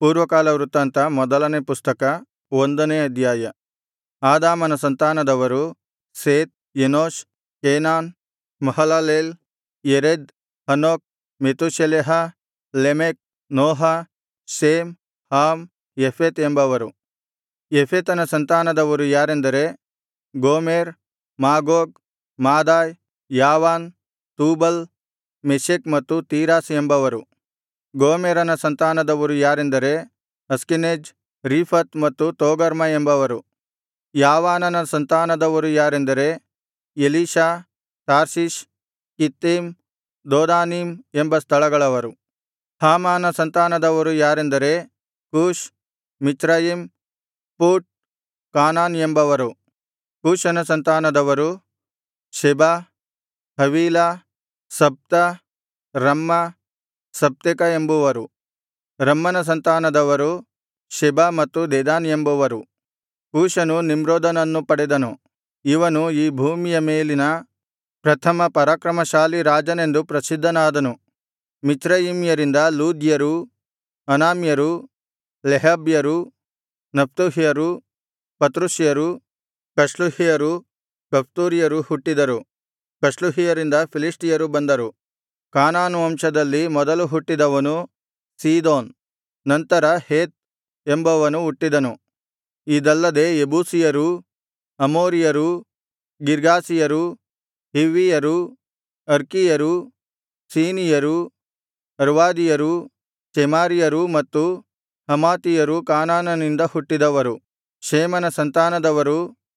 ಪೂರ್ವಕಾಲ ವೃತ್ತಾಂತ ಮೊದಲನೇ ಪುಸ್ತಕ ಒಂದನೇ ಅಧ್ಯಾಯ ಆದಾಮನ ಸಂತಾನದವರು Seth Enosh Kenan Mahalalel Jared Enoch Methuselah Lamech Noah Shem Ham Japheth ಎಂಬವರು ಯೆಫೆತನ ಸಂತಾನದವರು ಯಾರೆಂದರೆ Gomer Magog Madai Javan Tubal Meshech ಮತ್ತು ತೀರಾಸ್ ಎಂಬವರು ಗೋಮೆರನ ಸಂತಾನದವರು ಯಾರೆಂದರೆ ಅಷ್ಕೆನೆಜ್ ರೀಫತ್ ಮತ್ತು ತೋಗರ್ಮ ಎಂಬವರು ಯಾವಾನನ ಸಂತಾನದವರು ಯಾರೆಂದರೆ ಎಲೀಷಾ ತಾರ್ಷೀಷ್ ಕಿತ್ತೀಮ್ ದೋದಾನೀಮ್ ಎಂಬ ಸ್ಥಳಗಳವರು ಹಾಮಾನ ಸಂತಾನದವರು ಯಾರೆಂದರೆ ಕೂಷ್ ಮಿಚ್ರಯಿಮ್ ಪೂಟ್ ಕಾನಾನ್ ಎಂಬವರು ಕೂಷನ ಸಂತಾನದವರು ಶೆಬ ಹವೀಲ ಸಬ್ತ ರಮ್ಮ ಸಬ್ತೆಕ ಎಂಬುವರು ರಮ್ಮನ ಸಂತಾನದವರು ಶೆಬ ಮತ್ತು ದೆದಾನ್ ಎಂಬುವರು ಕೂಷನು ನಿಮ್ರೋದನನ್ನು ಪಡೆದನು ಇವನು ಈ ಭೂಮಿಯ ಮೇಲಿನ ಪ್ರಥಮ ಪರಾಕ್ರಮಶಾಲಿ ರಾಜನೆಂದು ಪ್ರಸಿದ್ಧನಾದನು ಮಿಚ್ರಯಿಮ್ಯರಿಂದ ಲೂದ್ಯರು ಅನಾಮ್ಯರು ಲೆಹಾಬ್ಯರು ನಫ್ತುಹ್ಯರು ಪತ್ರುಸ್ಯರು ಕಸ್ಲುಹ್ಯರು ಕಫ್ತೋರ್ಯರು ಹುಟ್ಟಿದರು ಕಸ್ಲುಹ್ಯರಿಂದ ಫಿಲಿಷ್ಟಿಯರು ಬಂದರು ಕಾನಾನ್ ವಂಶದಲ್ಲಿ ಮೊದಲು ಹುಟ್ಟಿದವನು ಸೀದೋನ್ ನಂತರ ಹೇತ್ ಎಂಬವನು ಹುಟ್ಟಿದನು ಇದಲ್ಲದೆ ಯೆಬೂಸಿಯರೂ ಅಮೋರಿಯರೂ ಗಿರ್ಗಾಷಿಯರು ಹಿವ್ವಿಯರು ಅರ್ಕೀಯರು ಸೀನಿಯರು ಅರ್ವಾದಿಯರು ಚೆಮಾರಿಯರು ಮತ್ತು ಹಮಾತಿಯರು ಕಾನಾನನಿಂದ ಹುಟ್ಟಿದವರು ಶೇಮನ ಸಂತಾನದವರು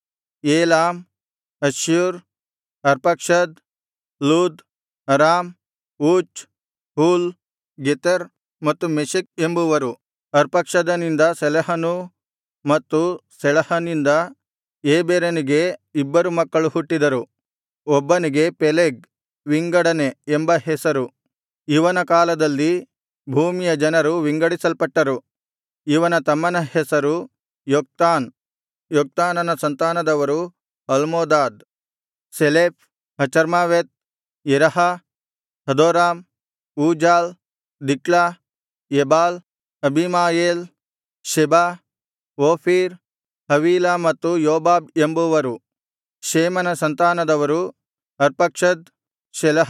ಏಲಾಮ್ ಅಶ್ಶೂರ್ Arphaxad Lud Aram Uz Hul Gether ಮತ್ತು ಮೆಷೆಕ್ ಎಂಬುವರು ಅರ್ಪಕ್ಷದನಿಂದ ಶೆಲಹನೂ ಮತ್ತು ಶೆಳಹನಿಂದ ಏಬೆರನಿಗೆ ಇಬ್ಬರು ಮಕ್ಕಳು ಹುಟ್ಟಿದರು ಒಬ್ಬನಿಗೆ ಪೆಲೆಗ್ ವಿಂಗಡನೆ ಎಂಬ ಹೆಸರು ಇವನ ಕಾಲದಲ್ಲಿ ಭೂಮಿಯ ಜನರು ವಿಂಗಡಿಸಲ್ಪಟ್ಟರು ಇವನ ತಮ್ಮನ ಹೆಸರು ಯೊಕ್ತಾನ್ ಯೊಕ್ತಾನನ ಸಂತಾನದವರು Almodad Sheleph Hazarmaveth Jerah Hadoram Uzal Diklah Ebal Abimael Sheba Ophir Havilah ಮತ್ತು ಯೋಬಾಬ್ ಎಂಬುವರು ಶೇಮನ ಸಂತಾನದವರು ಅರ್ಪಕ್ಷದ್ ಶೆಲಹ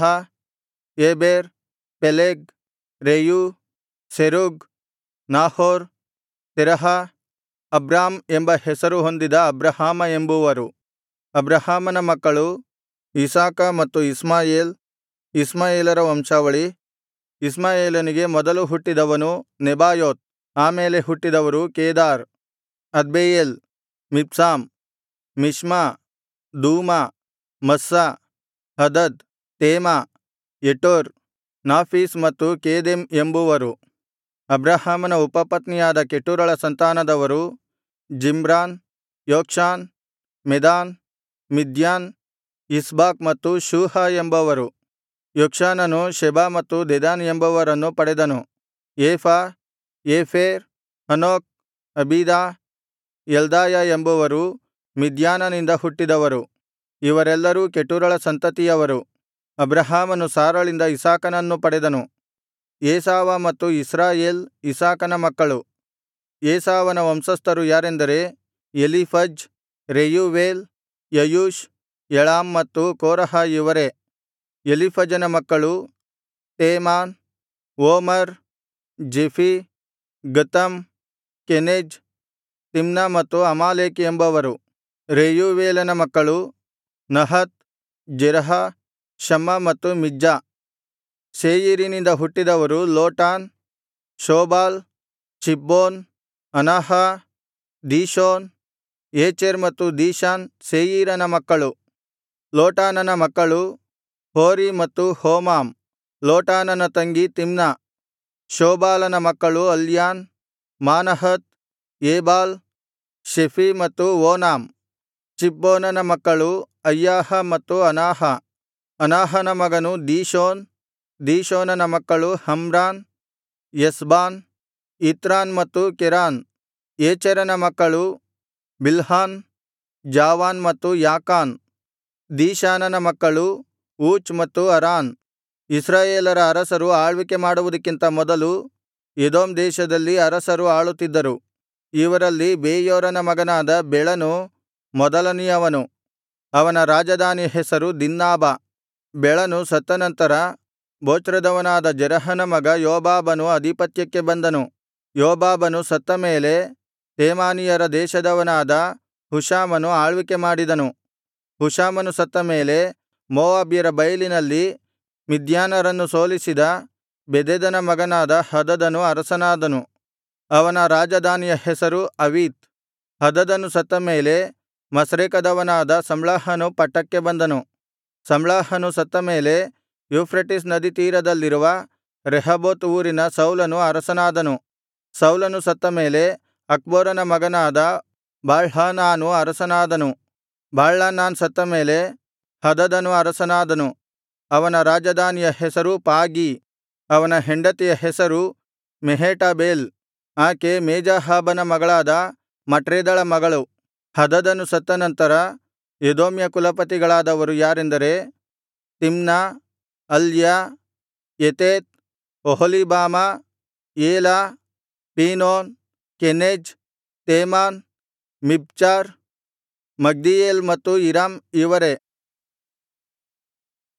ಏಬೆರ್ ಪೆಲೆಗ್ ರೆಯೂ ಸೆರೂಗ್ ನಾಹೋರ್ ತೆರಹ ಅಬ್ರಾಮ್ ಎಂಬ ಹೆಸರು ಹೊಂದಿದ ಅಬ್ರಹಾಮ ಎಂಬುವರು ಅಬ್ರಹಾಮನ ಮಕ್ಕಳು ಇಸಾಕ ಮತ್ತು ಇಷ್ಮಾಯೇಲ್ ಇಷ್ಮಾಯೇಲರ ವಂಶಾವಳಿ ಇಷ್ಮಾಯೇಲನಿಗೆ ಮೊದಲು ಹುಟ್ಟಿದವನು ನೆಬಾಯೋತ್ ಆಮೇಲೆ ಹುಟ್ಟಿದವರು Kedar Adbeel Mibsam Mishma Dumah Massa Hadad Tema Jetur Naphish ಮತ್ತು ಕೇದೆಮ್ ಎಂಬುವರು ಅಬ್ರಹಾಮನ ಉಪಪತ್ನಿಯಾದ ಕೆಟೂರಳ ಸಂತಾನದವರು ಜಿಮ್ರಾನ್ ಯೊಕ್ಷಾನ್ ಮೆದಾನ್ ಮಿದ್ಯಾನ್ ಇಷ್ಬಾಕ್ ಮತ್ತು ಶೂಹ ಎಂಬವರು ಯೊಕ್ಷಾನನು ಶೆಬ ಮತ್ತು ದೆದಾನ್ ಎಂಬವರನ್ನು ಪಡೆದನು Ephah Epher Hanoch Abida Eldaah ಎಂಬುವರು ಮಿದ್ಯಾನನಿಂದ ಹುಟ್ಟಿದವರು ಇವರೆಲ್ಲರೂ ಕೆಟೂರಳ ಸಂತತಿಯವರು ಅಬ್ರಹಾಮನು ಸಾರಳಿಂದ ಇಸಾಕನನ್ನು ಪಡೆದನು ಏಸಾವ ಮತ್ತು ಇಸ್ರಾಯೇಲ್ ಇಸಾಕನ ಮಕ್ಕಳು ಏಸಾವನ ವಂಶಸ್ಥರು ಯಾರೆಂದರೆ ಎಲೀಫಜ್ ರೆಯೂವೇಲ್ ಯಯೂಷ್ ಯಳಾಮ್ ಮತ್ತು ಕೋರಹ ಇವರೇ ಎಲೀಫಜನ ಮಕ್ಕಳು ತೇಮಾನ್ ಓಮರ್ ಜೆಫೀ ಗತಮ್ ಕೆನೆಜ್ ತಿಮ್ನ ಮತ್ತು ಅಮಾಲೇಕ್ ಎಂಬವರು ರೆಯೂವೇಲನ ಮಕ್ಕಳು ನಹತ್ ಜೆರಹ ಶಮ್ಮ ಮತ್ತು ಮಿಜ್ಜಾ ಸೇಯೀರಿನಿಂದ ಹುಟ್ಟಿದವರು Lotan Shobal Zibeon Anah Dishon Ezer ಮತ್ತು ದೀಶಾನ್ ಸೇಯೀರನ ಮಕ್ಕಳು ಲೋಟಾನನ ಮಕ್ಕಳು ಹೋರಿ ಮತ್ತು ಹೋಮಾಮ್ ಲೋಟಾನನ ತಂಗಿ ತಿಮ್ನ ಶೋಬಾಲನ ಮಕ್ಕಳು ಅಲ್ಯಾನ್ ಮಾನಹತ್ ಏಬಾಲ್ ಶೆಫೀ ಮತ್ತು ಓನಾಮ್ ಚಿಬ್ಬೋನನ ಮಕ್ಕಳು ಅಯ್ಯಾಹ ಮತ್ತು ಅನಾಹ ಅನಾಹನ ಮಗನು ದೀಶೋನ್ ದೀಶೋನನ ಮಕ್ಕಳು ಹಮ್ರಾನ್ ಎಷ್ಬಾನ್ ಇತ್ರಾನ್ ಮತ್ತು ಕೆರಾನ್ ಏಚೆರನ ಮಕ್ಕಳು ಬಿಲ್ಹಾನ್ ಜಾವಾನ್ ಮತ್ತು ಯಾಕಾನ್ ದೀಶಾನನ ಮಕ್ಕಳು ಊಚ್ ಮತ್ತು ಅರಾನ್ ಇಸ್ರಾಯೇಲರ ಅರಸರು ಆಳ್ವಿಕೆ ಮಾಡುವುದಕ್ಕಿಂತ ಮೊದಲು ಎದೋಮ್ ದೇಶದಲ್ಲಿ ಅರಸರು ಆಳುತ್ತಿದ್ದರು ಇವರಲ್ಲಿ ಬೇಯೋರನ ಮಗನಾದ ಬೆಳನು ಮೊದಲನೆಯವನು ಅವನ ರಾಜಧಾನಿಯ ಹೆಸರು ದಿನ್ಹಾಬಾ ಬೆಳನು ಸತ್ತ ನಂತರ ಬೊಚ್ರದವನಾದ ಜೆರಹನ ಮಗ ಯೋಬಾಬನು ಅಧಿಪತ್ಯಕ್ಕೆ ಬಂದನು ಯೋಬಾಬನು ಸತ್ತ ಮೇಲೆ ತೇಮಾನೀಯರ ದೇಶದವನಾದ ಹುಷಾಮನು ಆಳ್ವಿಕೆ ಮಾಡಿದನು ಹುಷಾಮನು ಸತ್ತ ಮೇಲೆ ಮೋವಾಬ್ಯರ ಬೈಲಿನಲ್ಲಿ ಮಿದ್ಯಾನರನ್ನು ಸೋಲಿಸಿದ ಬೆದದನ ಮಗನಾದ ಹದದನು ಅರಸನಾದನು ಅವನ ರಾಜಧಾನಿಯ ಹೆಸರು ಅವೀತ್ ಹದದನು ಸತ್ತ ಮೇಲೆ ಮಸ್ರೇಕದವನಾದ ಸಮ್ಲಾಹನು ಪಟ್ಟಕ್ಕೆ ಬಂದನು ಸಮ್ಲಾಹನು ಸತ್ತ ಮೇಲೆ ಯೂಫ್ರೆಟಿಸ್ ನದಿ ತೀರದಲ್ಲಿರುವ ರೆಹೋಬೋತ್ ಊರಿನ ಸೌಲನು ಅರಸನಾದನು ಸೌಲನು ಸತ್ತ ಮೇಲೆ ಅಕ್ಬೋರನ ಮಗನಾದ ಬಾಳ್ಹಾನಾನು ಅರಸನಾದನು ಬಾಳ್ಹಾನಾನ್ ಸತ್ತ ಮೇಲೆ ಹದದನು ಅರಸನಾದನು ಅವನ ರಾಜಧಾನಿಯ ಹೆಸರು ಪಾಗೀ ಅವನ ಹೆಂಡತಿಯ ಹೆಸರು ಮೆಹೇಟಬೇಲ್ ಆಕೆ ಮೇಜಾಹಾಬನ ಮಗಳಾದ ಮಟ್ರೇದಳ ಮಗಳು ಹದದನು ಸತ್ತ ನಂತರ ಎದೋಮ್ಯ ಕುಲಪತಿಗಳಾದವರು ಯಾರೆಂದರೆ ತಿಮ್ನ ಅಲ್ಯ ಯೆತೇತ್ ಒಹೊಲೀಬಾಮ ಏಲಾ ಪೀನೋನ್ ಕೆನೆಜ್ ತೇಮಾನ್ ಮಿಬ್ಚಾರ್ ಮಗ್ದೀಯೇಲ್ ಮತ್ತು ಇರಾಮ್ ಇವರೇ